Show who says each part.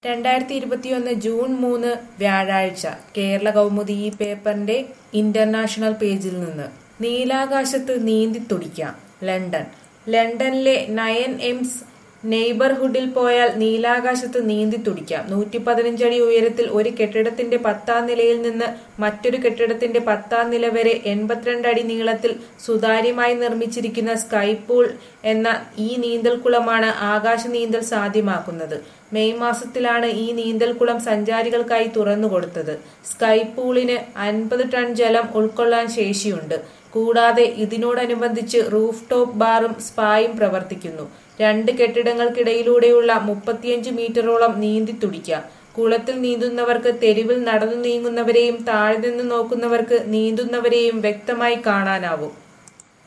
Speaker 1: രണ്ടായിരത്തി ഇരുപത്തിയൊന്ന് ജൂൺ മൂന്ന് വ്യാഴാഴ്ച കേരള കൗമുദി ഈ പേപ്പറിന്റെ ഇന്റർനാഷണൽ പേജിൽ നിന്ന് നീലാകാശത്ത് നീന്തിത്തുടിക്കാം ലണ്ടൻ ലണ്ടനിലെ നയൻ എംസ് നെയ്ബർഹുഡിൽ പോയാൽ നീലാകാശത്ത് നീന്തിത്തുടിക്കാം നൂറ്റി പതിനഞ്ചടി ഉയരത്തിൽ ഒരു കെട്ടിടത്തിന്റെ പത്താം നിലയിൽ നിന്ന് മറ്റൊരു കെട്ടിടത്തിന്റെ പത്താം നില വരെ എൺപത്തിരണ്ട് അടി നീളത്തിൽ സുതാര്യമായി നിർമ്മിച്ചിരിക്കുന്ന സ്കൈ പൂൾ എന്ന ഈ നീന്തൽക്കുളമാണ് ആകാശ നീന്തൽ സാധ്യമാക്കുന്നത് മെയ് മാസത്തിലാണ് ഈ നീന്തൽക്കുളം സഞ്ചാരികൾക്കായി തുറന്നുകൊടുത്തത് സ്കൈ പൂളിന് അൻപത് ടൺ ജലം ഉൾക്കൊള്ളാൻ ശേഷിയുണ്ട് കൂടാതെ ഇതിനോടനുബന്ധിച്ച് റൂഫ് ടോപ്പ് ബാറും സ്പായും പ്രവർത്തിക്കുന്നു രണ്ട് കെട്ടിടങ്ങൾക്കിടയിലൂടെയുള്ള മുപ്പത്തിയഞ്ച് മീറ്ററോളം നീന്തി തുടിക്കാം കുളത്തിൽ നീന്തുന്നവർക്ക് തെരുവിൽ നടന്നു നീങ്ങുന്നവരെയും താഴെ നിന്ന് നോക്കുന്നവർക്ക് നീന്തുന്നവരെയും വ്യക്തമായി കാണാനാവും